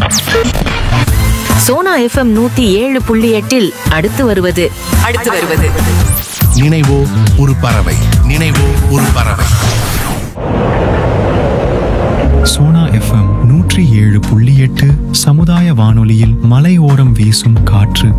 Sona FM நூத்தி ஏழு புள்ளி எட்டில் அடுத்து வருவது அடுத்து வருவது நினைவோ ஒரு பறவை நினைவோ ஒரு பறவை சோனா எஃப்எம் நூற்றி ஏழு புள்ளி எட்டு சமுதாய வானொலியில் மலையோரம் வீசும் காற்று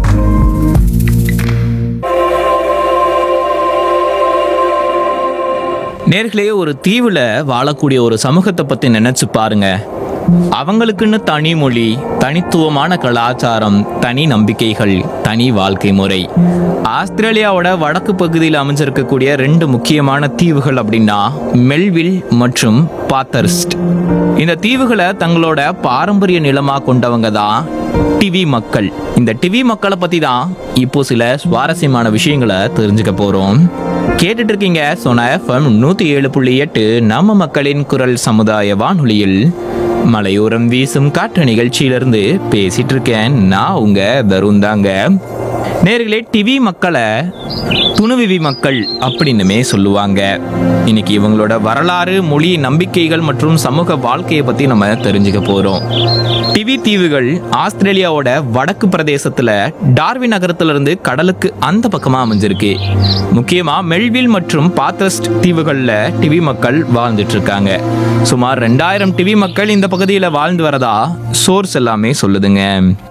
நேர்களே ஒரு தீவுல வாழக்கூடிய ஒரு சமூகத்தை பத்தி நினைச்சு பாருங்க அவங்களுக்குன்னு தனி மொழி தனித்துவமான கலாச்சாரம் தனி நம்பிக்கைகள் தனி வாழ்க்கை முறை ஆஸ்திரேலியாவோட வடக்கு பகுதியில் அமைஞ்சிருக்கக்கூடிய ரெண்டு முக்கியமான தீவுகள் அப்படின்னா மெல்வில் மற்றும் பாத்தர்ஸ்ட் இந்த தீவுகளை தங்களோட பாரம்பரிய நிலமா கொண்டவங்க தான் டிவி மக்கள் இந்த டிவி மக்களை பத்தி தான் இப்போ சில சுவாரஸ்யமான விஷயங்களை தெரிஞ்சுக்க போறோம் கேட்டுட்டு இருக்கீங்க சோனா எஃப்எம் நூத்தி ஏழு புள்ளி எட்டு நம்ம மக்களின் குரல் சமுதாய வானொலியில் மலையோரம் வீசும் காற்று நிகழ்ச்சியிலிருந்து பேசிட்டு இருக்கேன் நான் உங்க தருண் தாங்க நேர்களே டிவி மக்களை துணுவிவி மக்கள் அப்படின்னுமே சொல்லுவாங்க இன்னைக்கு இவங்களோட வரலாறு மொழி நம்பிக்கைகள் மற்றும் சமூக வாழ்க்கையை பத்தி நம்ம தெரிஞ்சுக்க போறோம் டிவி தீவுகள் ஆஸ்திரேலியாவோட வடக்கு பிரதேசத்துல டார்வின் நகரத்துல இருந்து கடலுக்கு அந்த பக்கமா அமைஞ்சிருக்கு முக்கியமா மெல்வில் மற்றும் பாத்ரஸ்ட் தீவுகள்ல டிவி மக்கள் வாழ்ந்துட்டு இருக்காங்க சுமார் ரெண்டாயிரம் டிவி மக்கள் இந்த பகுதியில வாழ்ந்து வரதா சோர்ஸ் எல்லாமே சொல்லுதுங்க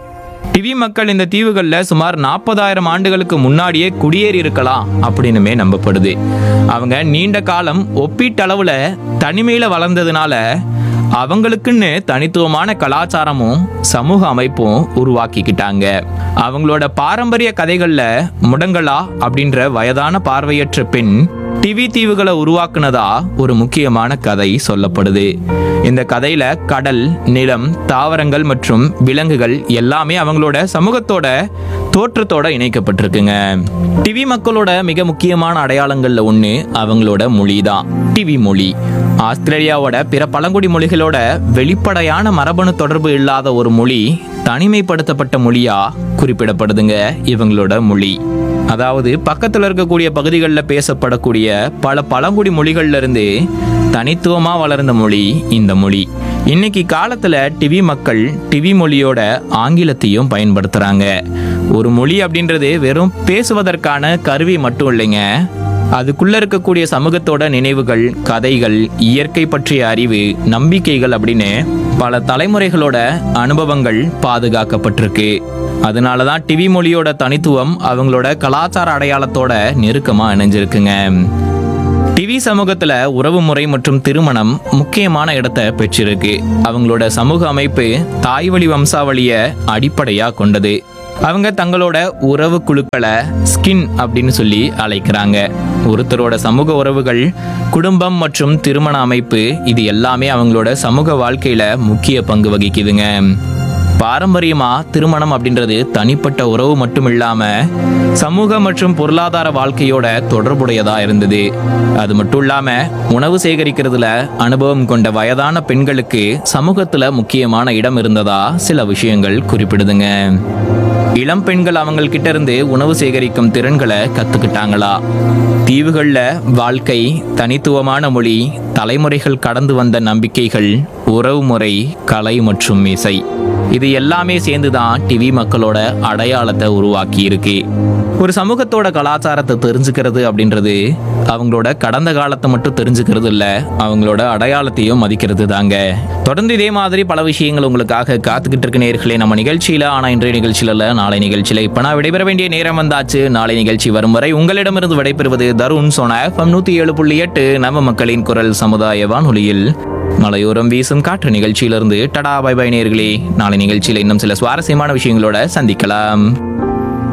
டிவி மக்கள் இந்த தீவுகளில் சுமார் நாற்பதாயிரம் ஆண்டுகளுக்கு முன்னாடியே குடியேறி இருக்கலாம் அப்படின்னுமே நம்பப்படுது அவங்க நீண்ட காலம் ஒப்பீட்டளவில் தனிமையில் வளர்ந்ததுனால அவங்களுக்குன்னு தனித்துவமான கலாச்சாரமும் சமூக அமைப்பும் உருவாக்கிக்கிட்டாங்க அவங்களோட பாரம்பரிய கதைகள்ல முடங்கலா அப்படின்ற வயதான பார்வையற்ற பெண் டிவி தீவுகளை உருவாக்குனதா ஒரு முக்கியமான கதை சொல்லப்படுது இந்த கதையில கடல் நிலம் தாவரங்கள் மற்றும் விலங்குகள் எல்லாமே அவங்களோட சமூகத்தோட தோற்றத்தோட இணைக்கப்பட்டிருக்குங்க டிவி மக்களோட மிக முக்கியமான அடையாளங்கள்ல ஒண்ணு அவங்களோட மொழி தான் டிவி மொழி ஆஸ்திரேலியாவோட பிற பழங்குடி மொழிகளோட வெளிப்படையான மரபணு தொடர்பு இல்லாத ஒரு மொழி தனிமைப்படுத்தப்பட்ட மொழியா குறிப்பிடப்படுதுங்க இவங்களோட மொழி அதாவது பக்கத்தில் இருக்கக்கூடிய பகுதிகளில் பேசப்படக்கூடிய பல பழங்குடி மொழிகள்ல இருந்து தனித்துவமா வளர்ந்த மொழி இந்த மொழி இன்னைக்கு காலத்துல டிவி மக்கள் டிவி மொழியோட ஆங்கிலத்தையும் பயன்படுத்துறாங்க ஒரு மொழி அப்படின்றது வெறும் பேசுவதற்கான கருவி மட்டும் இல்லைங்க அதுக்குள்ள இருக்கக்கூடிய சமூகத்தோட நினைவுகள் கதைகள் இயற்கை பற்றிய அறிவு நம்பிக்கைகள் அப்படின்னு பல தலைமுறைகளோட அனுபவங்கள் பாதுகாக்கப்பட்டிருக்கு அதனால தான் டிவி மொழியோட தனித்துவம் அவங்களோட கலாச்சார அடையாளத்தோட நெருக்கமா இணைஞ்சிருக்குங்க டிவி சமூகத்துல உறவு முறை மற்றும் திருமணம் முக்கியமான இடத்தை பெற்றிருக்கு அவங்களோட சமூக அமைப்பு தாய்வழி வம்சாவளிய அடிப்படையா கொண்டது அவங்க தங்களோட உறவு குழுக்களை ஸ்கின் அப்படின்னு சொல்லி அழைக்கிறாங்க ஒருத்தரோட சமூக உறவுகள் குடும்பம் மற்றும் திருமண அமைப்பு இது எல்லாமே அவங்களோட சமூக வாழ்க்கையில முக்கிய பங்கு வகிக்குதுங்க பாரம்பரியமா திருமணம் அப்படின்றது தனிப்பட்ட உறவு மட்டும் இல்லாம சமூக மற்றும் பொருளாதார வாழ்க்கையோட தொடர்புடையதா இருந்தது அது மட்டும் இல்லாம உணவு சேகரிக்கிறதுல அனுபவம் கொண்ட வயதான பெண்களுக்கு சமூகத்துல முக்கியமான இடம் இருந்ததா சில விஷயங்கள் குறிப்பிடுதுங்க இளம் பெண்கள் அவங்க கிட்ட இருந்து உணவு சேகரிக்கும் திறன்களை கத்துக்கிட்டாங்களா தீவுகள்ல வாழ்க்கை தனித்துவமான மொழி தலைமுறைகள் கடந்து வந்த நம்பிக்கைகள் உறவுமுறை கலை மற்றும் இசை இது எல்லாமே சேர்ந்து தான் டிவி மக்களோட அடையாளத்தை உருவாக்கி இருக்கு ஒரு சமூகத்தோட கலாச்சாரத்தை தெரிஞ்சுக்கிறது அப்படின்றது அவங்களோட கடந்த காலத்தை மட்டும் தெரிஞ்சுக்கிறது இல்ல அவங்களோட அடையாளத்தையும் மதிக்கிறது தாங்க தொடர்ந்து இதே மாதிரி பல விஷயங்கள் உங்களுக்காக காத்துக்கிட்டு இருக்க நேர்களே நம்ம நிகழ்ச்சியில ஆனா இன்றைய நிகழ்ச்சியில இல்ல நாளை நிகழ்ச்சியில இப்ப நான் விடைபெற வேண்டிய நேரம் வந்தாச்சு நாளை நிகழ்ச்சி வரும் வரை உங்களிடமிருந்து விடைபெறுவது தருண் சோனா எஃப்எம் நூத்தி ஏழு புள்ளி எட்டு நம்ம மக்களின் குரல் சமுதாய வானொலியில் மலையோரம் வீசும் காற்று நிகழ்ச்சியிலிருந்து டடா பை பை நேர்களே நாளை நிகழ்ச்சியில இன்னும் சில சுவாரஸ்யமான விஷயங்களோட சந்திக்கலாம்